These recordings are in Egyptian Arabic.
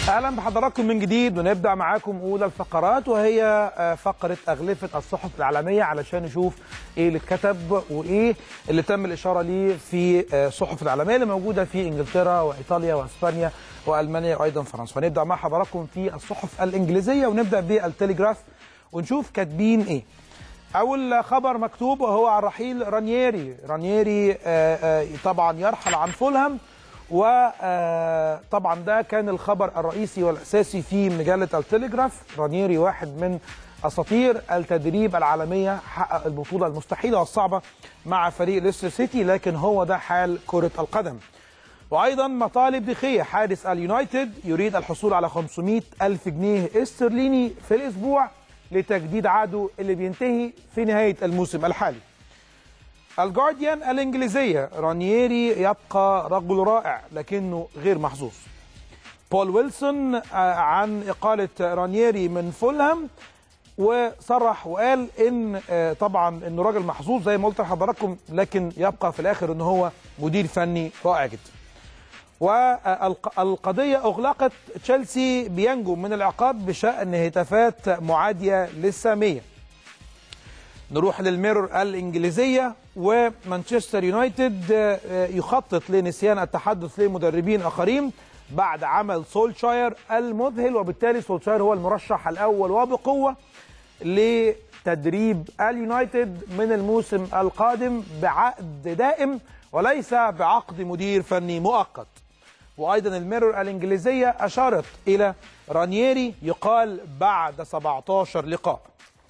اهلا بحضراتكم من جديد ونبدا معاكم اولى الفقرات وهي فقره اغلفه الصحف العالميه علشان نشوف ايه اللي اتكتب وايه اللي تم الاشاره ليه في الصحف العالميه اللي موجوده في انجلترا وايطاليا واسبانيا والمانيا وايضا فرنسا ونبدا مع حضراتكم في الصحف الانجليزيه ونبدا بالتليجراف ونشوف كاتبين ايه اول خبر مكتوب وهو عن رحيل رانييري رانييري طبعا يرحل عن فولهام وطبعا ده كان الخبر الرئيسي والاساسي في مجله التليجراف رانييري واحد من اساطير التدريب العالميه حقق البطوله المستحيله والصعبه مع فريق ليستر سيتي لكن هو ده حال كره القدم وايضا مطالب دخيه حارس اليونايتد يريد الحصول على 500 الف جنيه استرليني في الاسبوع لتجديد عقده اللي بينتهي في نهايه الموسم الحالي الجارديان الإنجليزية رانييري يبقى رجل رائع لكنه غير محظوظ بول ويلسون عن إقالة رانييري من فولهام وصرح وقال ان طبعا انه راجل محظوظ زي ما قلت لحضراتكم لكن يبقى في الاخر ان هو مدير فني رائع جدا. والقضيه اغلقت تشيلسي بينجو من العقاب بشان هتافات معاديه للساميه. نروح للميرور الإنجليزية ومانشستر يونايتد يخطط لنسيان التحدث لمدربين آخرين بعد عمل سولشاير المذهل وبالتالي سولشاير هو المرشح الأول وبقوة لتدريب اليونايتد من الموسم القادم بعقد دائم وليس بعقد مدير فني مؤقت وأيضا الميرور الإنجليزية أشارت إلى رانييري يقال بعد 17 لقاء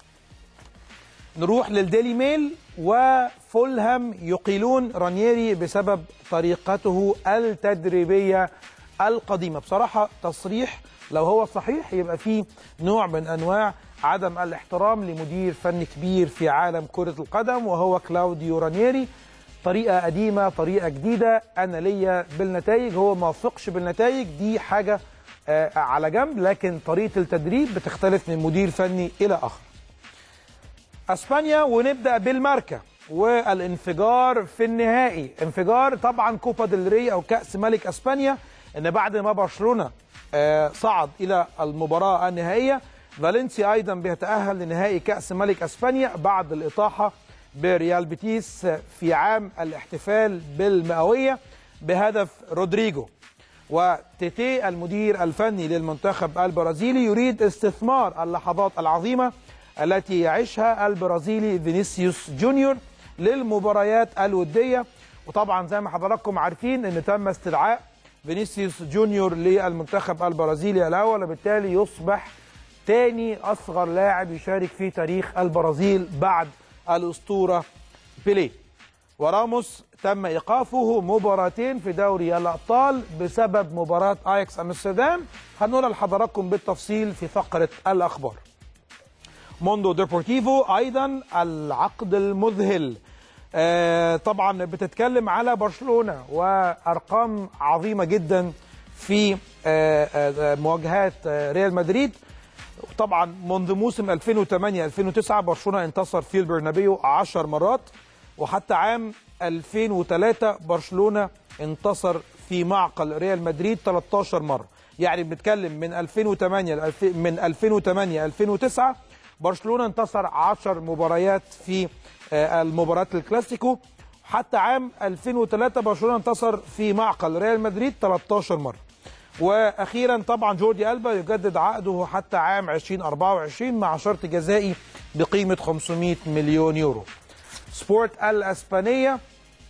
نروح للديلي ميل وفولهام يقيلون رانييري بسبب طريقته التدريبية القديمة بصراحة تصريح لو هو صحيح يبقى فيه نوع من أنواع عدم الاحترام لمدير فني كبير في عالم كرة القدم وهو كلاوديو رانييري طريقة قديمة طريقة جديدة أنا ليا بالنتائج هو ما وفقش بالنتائج دي حاجة آه على جنب لكن طريقة التدريب بتختلف من مدير فني إلى آخر اسبانيا ونبدا بالماركه والانفجار في النهائي انفجار طبعا كوبا ديل ري او كاس ملك اسبانيا ان بعد ما برشلونه صعد الى المباراه النهائيه فالنسيا ايضا بيتاهل لنهائي كاس ملك اسبانيا بعد الاطاحه بريال بيتيس في عام الاحتفال بالمئويه بهدف رودريجو وتيتي المدير الفني للمنتخب البرازيلي يريد استثمار اللحظات العظيمه التي يعيشها البرازيلي فينيسيوس جونيور للمباريات الودية وطبعا زي ما حضراتكم عارفين ان تم استدعاء فينيسيوس جونيور للمنتخب البرازيلي الاول وبالتالي يصبح تاني اصغر لاعب يشارك في تاريخ البرازيل بعد الاسطوره بيليه وراموس تم ايقافه مباراتين في دوري الابطال بسبب مباراه اياكس امستردام هنقول لحضراتكم بالتفصيل في فقره الاخبار موندو ديبورتيفو ايضا العقد المذهل آه طبعا بتتكلم على برشلونه وارقام عظيمه جدا في آه آه مواجهات ريال مدريد طبعا منذ موسم 2008 2009 برشلونه انتصر في البرنابيو 10 مرات وحتى عام 2003 برشلونه انتصر في معقل ريال مدريد 13 مره يعني بنتكلم من 2008 من 2008 2009 برشلونه انتصر 10 مباريات في المباريات الكلاسيكو حتى عام 2003 برشلونه انتصر في معقل ريال مدريد 13 مره واخيرا طبعا جوردي البا يجدد عقده حتى عام 2024 مع شرط جزائي بقيمه 500 مليون يورو سبورت الاسبانيه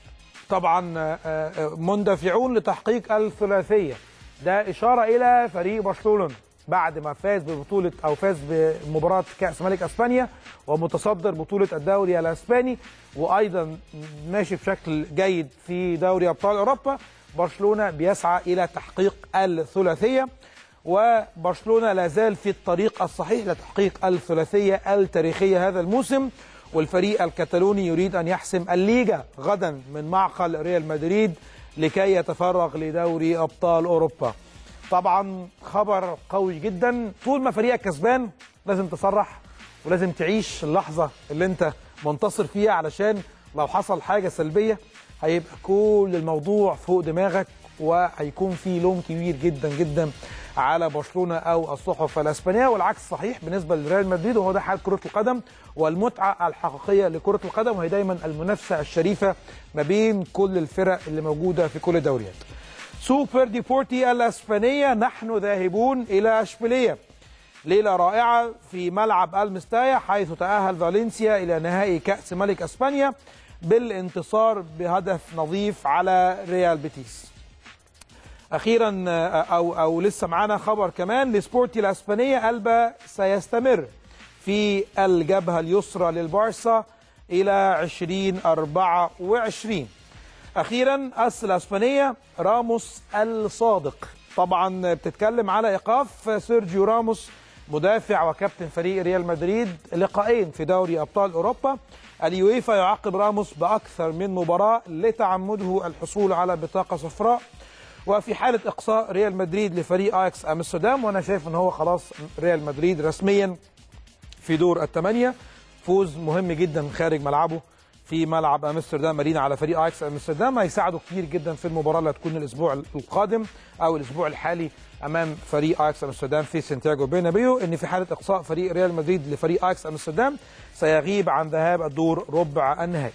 طبعا مندفعون لتحقيق الثلاثيه ده اشاره الى فريق برشلونه بعد ما فاز ببطولة أو فاز بمباراة كأس ملك أسبانيا ومتصدر بطولة الدوري الأسباني وأيضا ماشي بشكل جيد في دوري أبطال أوروبا برشلونة بيسعى إلى تحقيق الثلاثية وبرشلونة لا زال في الطريق الصحيح لتحقيق الثلاثية التاريخية هذا الموسم والفريق الكتالوني يريد أن يحسم الليجا غدا من معقل ريال مدريد لكي يتفرغ لدوري أبطال أوروبا طبعا خبر قوي جدا طول ما فريقك كسبان لازم تصرح ولازم تعيش اللحظه اللي انت منتصر فيها علشان لو حصل حاجه سلبيه هيبقى كل الموضوع فوق دماغك وهيكون في لوم كبير جدا جدا على برشلونه او الصحف الاسبانيه والعكس صحيح بالنسبه لريال مدريد وهو ده حال كره القدم والمتعه الحقيقيه لكره القدم وهي دايما المنافسه الشريفه ما بين كل الفرق اللي موجوده في كل الدوريات. سوبر ديبورتي الاسبانيه نحن ذاهبون الى اشبيليه. ليله رائعه في ملعب المستايا حيث تاهل فالنسيا الى نهائي كاس ملك اسبانيا بالانتصار بهدف نظيف على ريال بيتيس. اخيرا او او لسه معانا خبر كمان لسبورتي الاسبانيه البا سيستمر في الجبهه اليسرى للبارسا الى 2024 اخيرا اس الاسبانيه راموس الصادق طبعا بتتكلم على ايقاف سيرجيو راموس مدافع وكابتن فريق ريال مدريد لقاءين في دوري ابطال اوروبا اليويفا يعاقب راموس باكثر من مباراه لتعمده الحصول على بطاقه صفراء وفي حاله اقصاء ريال مدريد لفريق اياكس امستردام وانا شايف ان هو خلاص ريال مدريد رسميا في دور الثمانيه فوز مهم جدا خارج ملعبه في ملعب امستردام مارينا على فريق اياكس امستردام هيساعده كتير جدا في المباراه اللي هتكون الاسبوع القادم او الاسبوع الحالي امام فريق اياكس امستردام في سانتياغو بيرنابيو ان في حاله اقصاء فريق ريال مدريد لفريق اياكس امستردام سيغيب عن ذهاب الدور ربع النهائي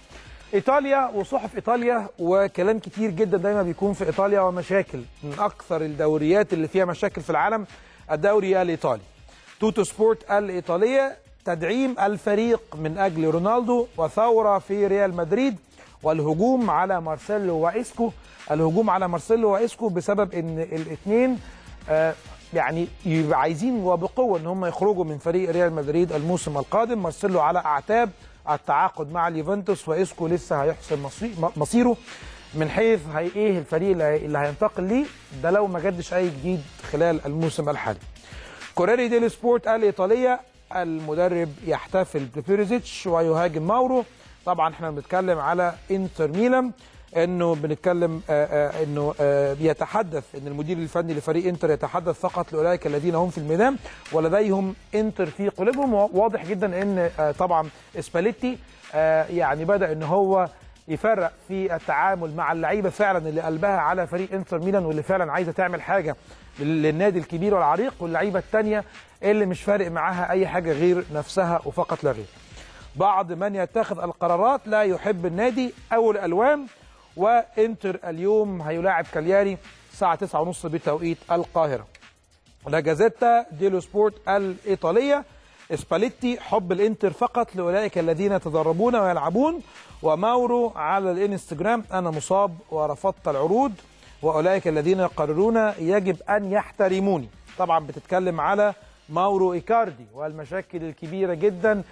ايطاليا وصحف ايطاليا وكلام كتير جدا دايما بيكون في ايطاليا ومشاكل من اكثر الدوريات اللي فيها مشاكل في العالم الدوري الايطالي توتو سبورت الايطاليه تدعيم الفريق من اجل رونالدو وثوره في ريال مدريد والهجوم على مارسيلو واسكو الهجوم على مارسيلو واسكو بسبب ان الاثنين آه يعني يبقى عايزين وبقوه ان هم يخرجوا من فريق ريال مدريد الموسم القادم مارسيلو على اعتاب التعاقد مع اليوفنتوس واسكو لسه هيحسم مصيره من حيث هي ايه الفريق اللي هينتقل ليه ده لو ما جدش اي جديد خلال الموسم الحالي. كوريري ديلي سبورت الايطاليه المدرب يحتفل ببيريزيتش ويهاجم ماورو طبعا احنا بنتكلم على انتر ميلان انه بنتكلم آآ آآ انه آآ يتحدث ان المدير الفني لفريق انتر يتحدث فقط لاولئك الذين هم في الميدان ولديهم انتر في قلوبهم واضح جدا ان طبعا اسباليتي يعني بدا ان هو يفرق في التعامل مع اللعيبه فعلا اللي قلبها على فريق انتر ميلان واللي فعلا عايزه تعمل حاجه للنادي الكبير والعريق واللعيبه الثانيه اللي مش فارق معاها اي حاجه غير نفسها وفقط لا غير. بعض من يتخذ القرارات لا يحب النادي او الالوان وانتر اليوم هيلاعب كالياري الساعه 9:30 بتوقيت القاهره. لا جازيتا ديلو سبورت الايطاليه اسباليتي حب الانتر فقط لاولئك الذين يتدربون ويلعبون وماورو على الانستجرام انا مصاب ورفضت العروض واولئك الذين يقررون يجب ان يحترموني طبعا بتتكلم على ماورو ايكاردي والمشاكل الكبيره جدا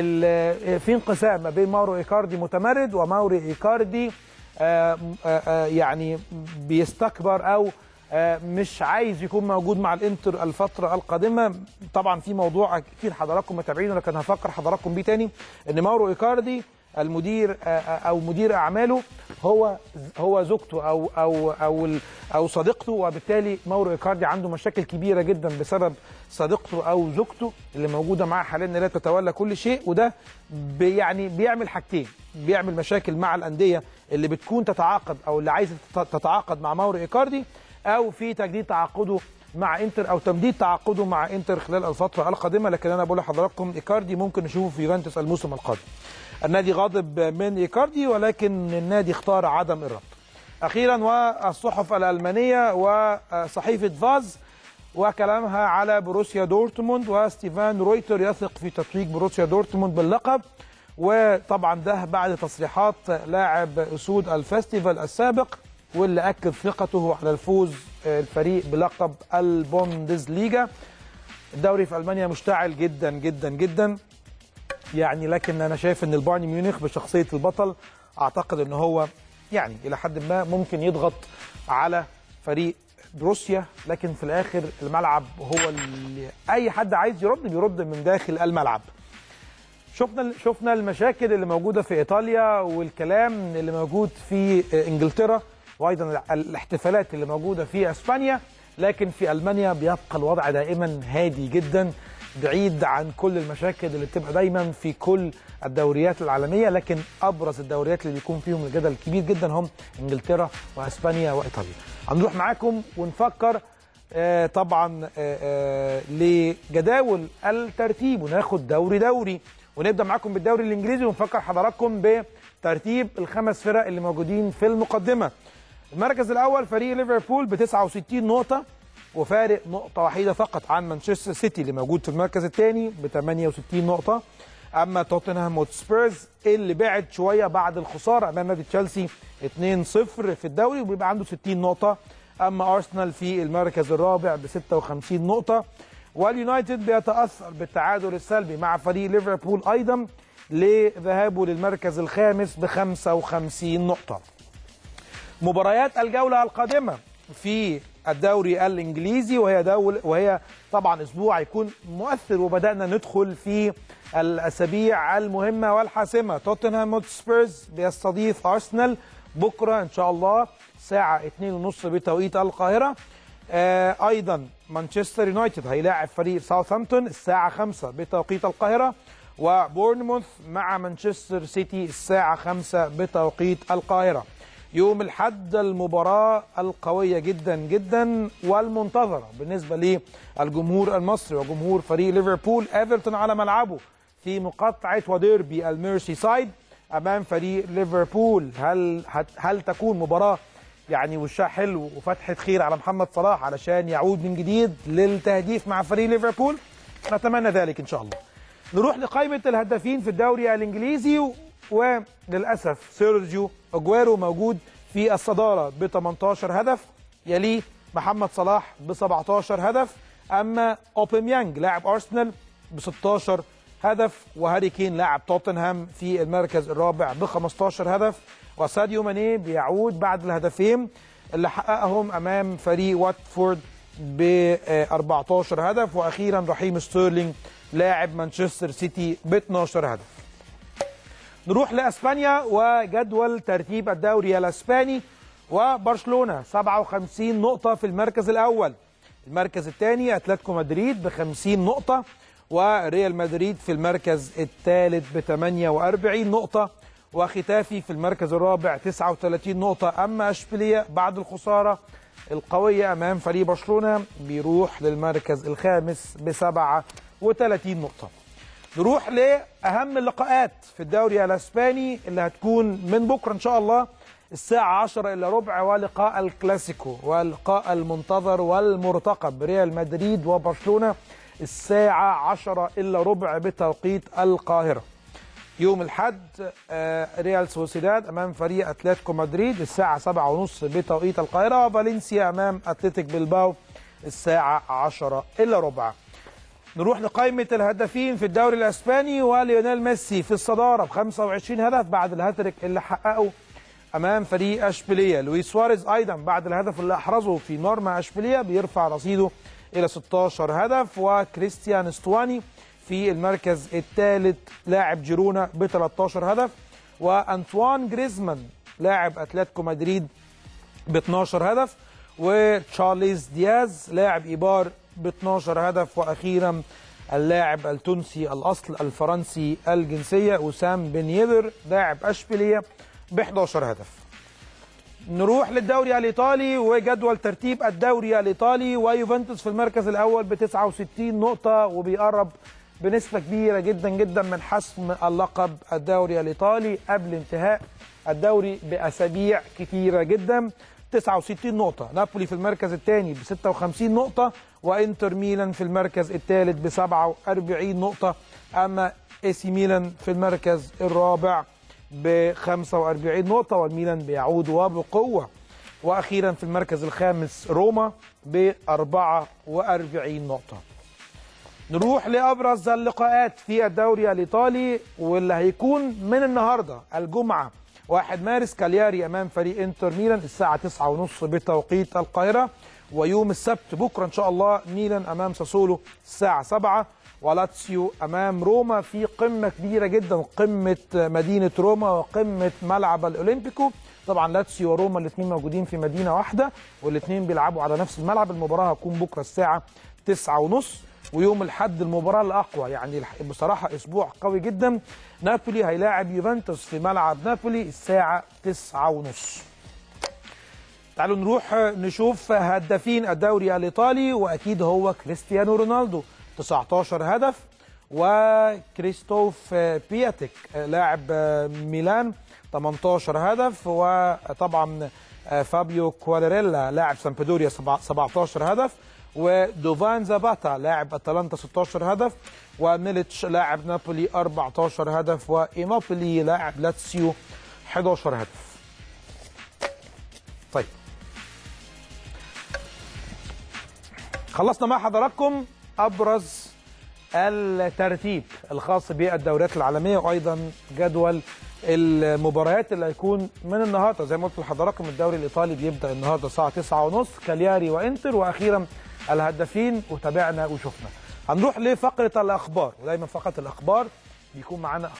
في انقسام ما بين ماورو ايكاردي متمرد وماورو ايكاردي آآ آآ يعني بيستكبر او مش عايز يكون موجود مع الانتر الفتره القادمه طبعا في موضوع اكيد حضراتكم متابعينه لكن هفكر حضراتكم بيه تاني ان ماورو ايكاردي المدير او مدير اعماله هو هو زوجته او او او او صديقته وبالتالي ماورو ايكاردي عنده مشاكل كبيره جدا بسبب صديقته او زوجته اللي موجوده معاه حاليا لا تتولى كل شيء وده بي يعني بيعمل حاجتين بيعمل مشاكل مع الانديه اللي بتكون تتعاقد او اللي عايزه تتعاقد مع ماورو ايكاردي او في تجديد تعاقده مع انتر او تمديد تعاقده مع انتر خلال الفتره القادمه لكن انا بقول لحضراتكم ايكاردي ممكن نشوفه في يوفنتوس الموسم القادم. النادي غاضب من ايكاردي ولكن النادي اختار عدم الربط. اخيرا والصحف الالمانيه وصحيفه فاز وكلامها على بروسيا دورتموند وستيفان رويتر يثق في تتويج بروسيا دورتموند باللقب وطبعا ده بعد تصريحات لاعب اسود الفestival السابق واللي اكد ثقته على الفوز الفريق بلقب البوندسليجا الدوري في المانيا مشتعل جدا جدا جدا يعني لكن انا شايف ان البايرن ميونخ بشخصيه البطل اعتقد ان هو يعني الى حد ما ممكن يضغط على فريق بروسيا لكن في الاخر الملعب هو اللي اي حد عايز يرد بيرد من داخل الملعب شفنا شفنا المشاكل اللي موجوده في ايطاليا والكلام اللي موجود في انجلترا وايضا الاحتفالات اللي موجوده في اسبانيا لكن في المانيا بيبقى الوضع دائما هادي جدا بعيد عن كل المشاكل اللي بتبقى دايما في كل الدوريات العالميه لكن ابرز الدوريات اللي بيكون فيهم الجدل الكبير جدا هم انجلترا واسبانيا وايطاليا. هنروح معاكم ونفكر آه، طبعا آه، آه، لجداول الترتيب وناخد دوري دوري ونبدا معاكم بالدوري الانجليزي ونفكر حضراتكم بترتيب الخمس فرق اللي موجودين في المقدمه المركز الاول فريق ليفربول ب 69 نقطه وفارق نقطه وحيده فقط عن مانشستر سيتي اللي موجود في المركز الثاني ب 68 نقطه اما توتنهام وسبيرز اللي بعد شويه بعد الخساره امام نادي تشيلسي 2-0 في الدوري وبيبقى عنده 60 نقطه اما ارسنال في المركز الرابع ب 56 نقطه واليونايتد بيتاثر بالتعادل السلبي مع فريق ليفربول ايضا لذهابه للمركز الخامس ب 55 نقطه مباريات الجولة القادمة في الدوري الإنجليزي وهي دول وهي طبعا أسبوع يكون مؤثر وبدأنا ندخل في الأسابيع المهمة والحاسمة توتنهام هوتسبيرز بيستضيف أرسنال بكرة إن شاء الله الساعة 2:30 بتوقيت القاهرة آه أيضا مانشستر يونايتد هيلاعب فريق ساوثهامبتون الساعة 5 بتوقيت القاهرة وبورنموث مع مانشستر سيتي الساعة 5 بتوقيت القاهرة يوم الحد المباراة القوية جدا جدا والمنتظرة بالنسبة للجمهور المصري وجمهور فريق ليفربول ايفرتون على ملعبه في مقاطعة وديربي الميرسي سايد أمام فريق ليفربول هل هل تكون مباراة يعني وشها حلو وفتحة خير على محمد صلاح علشان يعود من جديد للتهديف مع فريق ليفربول نتمنى ذلك إن شاء الله نروح لقائمة الهدافين في الدوري الإنجليزي وللأسف سيرجيو أجويرو موجود في الصدارة ب 18 هدف يليه محمد صلاح ب 17 هدف أما أوباميانج لاعب أرسنال ب 16 هدف وهاري كين لاعب توتنهام في المركز الرابع ب 15 هدف وساديو ماني بيعود بعد الهدفين اللي حققهم أمام فريق واتفورد ب 14 هدف وأخيرا رحيم ستيرلينج لاعب مانشستر سيتي ب 12 هدف نروح لاسبانيا وجدول ترتيب الدوري الاسباني وبرشلونه 57 نقطه في المركز الاول المركز الثاني اتلتيكو مدريد ب 50 نقطه وريال مدريد في المركز الثالث ب 48 نقطه وختافي في المركز الرابع 39 نقطه اما اشبيليه بعد الخساره القويه امام فريق برشلونه بيروح للمركز الخامس ب 37 نقطه نروح لاهم اللقاءات في الدوري الاسباني اللي هتكون من بكره ان شاء الله الساعة 10 إلا ربع ولقاء الكلاسيكو واللقاء المنتظر والمرتقب ريال مدريد وبرشلونة الساعة 10 إلا ربع بتوقيت القاهرة يوم الحد ريال سوسيداد أمام فريق أتلتيكو مدريد الساعة 7:30 بتوقيت القاهرة وفالنسيا أمام أتلتيك بلباو الساعة 10 إلا ربع نروح لقائمة الهدافين في الدوري الأسباني وليونيل ميسي في الصدارة ب 25 هدف بعد الهاتريك اللي حققه أمام فريق أشبيلية لويس سواريز أيضا بعد الهدف اللي أحرزه في مرمى أشبيلية بيرفع رصيده إلى 16 هدف وكريستيان استواني في المركز الثالث لاعب جيرونا ب 13 هدف وأنطوان جريزمان لاعب أتلتيكو مدريد ب 12 هدف وتشارليز دياز لاعب إيبار ب 12 هدف واخيرا اللاعب التونسي الاصل الفرنسي الجنسيه اسام بن يدر لاعب اشبيليه ب 11 هدف. نروح للدوري الايطالي وجدول ترتيب الدوري الايطالي ويوفنتوس في المركز الاول ب 69 نقطه وبيقرب بنسبه كبيره جدا جدا من حسم اللقب الدوري الايطالي قبل انتهاء الدوري باسابيع كثيره جدا 69 نقطة، نابولي في المركز الثاني ب 56 نقطة، وانتر ميلان في المركز الثالث ب 47 نقطة، أما اي سي ميلان في المركز الرابع ب 45 نقطة والميلان بيعود وبقوة. وأخيرا في المركز الخامس روما ب 44 نقطة. نروح لأبرز اللقاءات في الدوري الإيطالي واللي هيكون من النهارده الجمعة 1 مارس كالياري امام فريق انتر ميلان الساعه 9:30 بتوقيت القاهره ويوم السبت بكره ان شاء الله ميلان امام ساسولو الساعه 7 ولاتسيو امام روما في قمه كبيره جدا قمه مدينه روما وقمه ملعب الاولمبيكو طبعا لاتسيو وروما الاثنين موجودين في مدينه واحده والاثنين بيلعبوا على نفس الملعب المباراه هتكون بكره الساعه 9:30 ويوم الحد المباراه الاقوى يعني بصراحه اسبوع قوي جدا نابولي هيلاعب يوفنتوس في ملعب نابولي الساعه 9:30 تعالوا نروح نشوف هدافين الدوري الايطالي واكيد هو كريستيانو رونالدو 19 هدف وكريستوف بياتيك لاعب ميلان 18 هدف وطبعا فابيو كواليريلا لاعب سامبدوريا 17 هدف ودوفان زاباتا لاعب اتلانتا 16 هدف وميليتش لاعب نابولي 14 هدف وايموبيلي لاعب لاتسيو 11 هدف طيب خلصنا مع حضراتكم ابرز الترتيب الخاص بالدوريات العالميه وايضا جدول المباريات اللي هيكون من النهارده زي ما قلت لحضراتكم الدوري الايطالي بيبدا النهارده الساعه 9:30 كالياري وانتر واخيرا الهدافين وتابعنا وشفنا هنروح لفقره الاخبار ودايما فقره الاخبار بيكون معانا